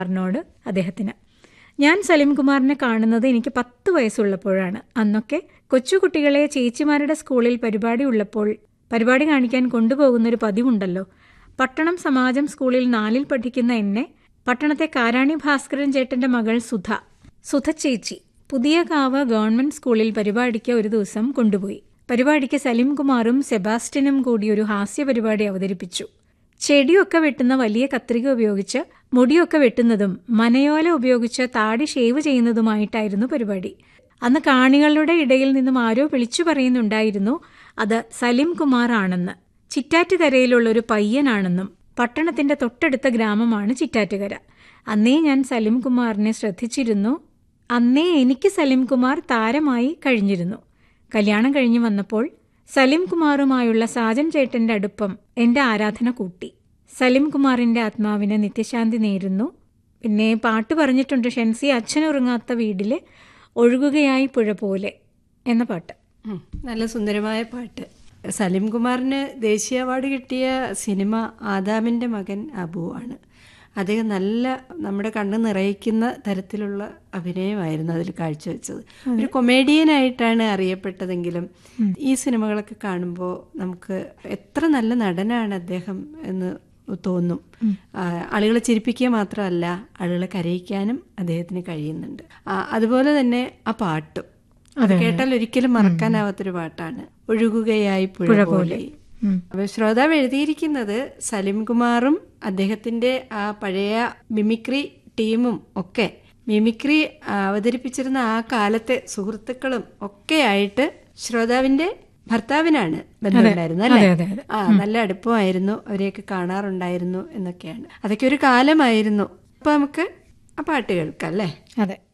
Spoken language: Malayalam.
കുമാറിനോട് അദ്ദേഹത്തിന് ഞാൻ സലീംകുമാറിനെ കാണുന്നത് എനിക്ക് പത്ത് വയസ്സുള്ളപ്പോഴാണ് അന്നൊക്കെ കൊച്ചുകുട്ടികളെ ചേച്ചിമാരുടെ സ്കൂളിൽ പരിപാടി ഉള്ളപ്പോൾ പരിപാടി കാണിക്കാൻ കൊണ്ടുപോകുന്നൊരു പതിവുണ്ടല്ലോ പട്ടണം സമാജം സ്കൂളിൽ നാലിൽ പഠിക്കുന്ന എന്നെ പട്ടണത്തെ കാരാണി ഭാസ്കരൻ ചേട്ടന്റെ മകൾ സുധ സുധ ചേച്ചി പുതിയ കാവ് ഗവൺമെന്റ് സ്കൂളിൽ പരിപാടിക്ക് ഒരു ദിവസം കൊണ്ടുപോയി പരിപാടിക്ക് സലീംകുമാറും സെബാസ്റ്റ്യനും കൂടി ഒരു ഹാസ്യ പരിപാടി അവതരിപ്പിച്ചു ചെടിയൊക്കെ വെട്ടുന്ന വലിയ കത്രിക ഉപയോഗിച്ച് മുടിയൊക്കെ വെട്ടുന്നതും മനയോല ഉപയോഗിച്ച് താടി ഷേവ് ചെയ്യുന്നതുമായിട്ടായിരുന്നു പരിപാടി അന്ന് കാണികളുടെ ഇടയിൽ നിന്നും ആരോ വിളിച്ചു പറയുന്നുണ്ടായിരുന്നു അത് സലിം കുമാർ ആണെന്ന് ചിറ്റാറ്റുകരയിലുള്ള ഒരു പയ്യനാണെന്നും പട്ടണത്തിന്റെ തൊട്ടടുത്ത ഗ്രാമമാണ് ചിറ്റാറ്റുകര അന്നേ ഞാൻ സലിം കുമാറിനെ ശ്രദ്ധിച്ചിരുന്നു അന്നേ എനിക്ക് സലിം കുമാർ താരമായി കഴിഞ്ഞിരുന്നു കല്യാണം കഴിഞ്ഞു വന്നപ്പോൾ സലിം കുമാറുമായുള്ള സാജൻ ചേട്ടന്റെ അടുപ്പം എന്റെ ആരാധന കൂട്ടി സലിം കുമാറിന്റെ ആത്മാവിന് നിത്യശാന്തി നേരുന്നു പിന്നെ പാട്ട് പറഞ്ഞിട്ടുണ്ട് ഷെൻസി അച്ഛനുറങ്ങാത്ത വീടിലെ ഒഴുകുകയായി പുഴ പോലെ എന്ന പാട്ട് ഉം, നല്ല സുന്ദരമായ പാട്ട് സലിം കുമാറിന് ദേശീയ അവാർഡ് കിട്ടിയ സിനിമ ആദാമിൻ്റെ മകൻ അബു ആണ് അദ്ദേഹം നല്ല നമ്മുടെ കണ്ണ് നിറയിക്കുന്ന തരത്തിലുള്ള അഭിനയമായിരുന്നു അതിൽ കാഴ്ചവെച്ചത് ഒരു കൊമേഡിയനായിട്ടാണ് അറിയപ്പെട്ടതെങ്കിലും ഈ സിനിമകളൊക്കെ കാണുമ്പോൾ നമുക്ക് എത്ര നല്ല നടനാണ് അദ്ദേഹം എന്ന് തോന്നും ആ, ആളുകളെ ചിരിപ്പിക്കുക മാത്രമല്ല ആളുകളെ കരയിക്കാനും അദ്ദേഹത്തിന് കഴിയുന്നുണ്ട് ആ, അതുപോലെ തന്നെ ആ പാട്ടും അത് കേട്ടാൽ ഒരിക്കലും മറക്കാനാവാത്തൊരു പാട്ടാണ് ഒഴുകുകയായി പുഴ പോലെ അപ്പൊ ശ്രോതാവ് എഴുതിയിരിക്കുന്നത് സലിം കുമാറും അദ്ദേഹത്തിന്റെ ആ പഴയ മിമിക്രി ടീമും ഒക്കെ മിമിക്രി അവതരിപ്പിച്ചിരുന്ന ആ കാലത്തെ സുഹൃത്തുക്കളും ഒക്കെ ആയിട്ട് ശ്രോതാവിന്റെ ഭർത്താവിനാണ് ബന്ധമുണ്ടായിരുന്നത് അല്ലേ അതെ, അതെ. ആ നല്ല അടുപ്പമായിരുന്നു അവരെയൊക്കെ കാണാറുണ്ടായിരുന്നു എന്നൊക്കെയാണ് അതൊക്കെ ഒരു കാലമായിരുന്നു അപ്പൊ നമുക്ക് ആ പാട്ട് കേൾക്കാം അല്ലേ അതെ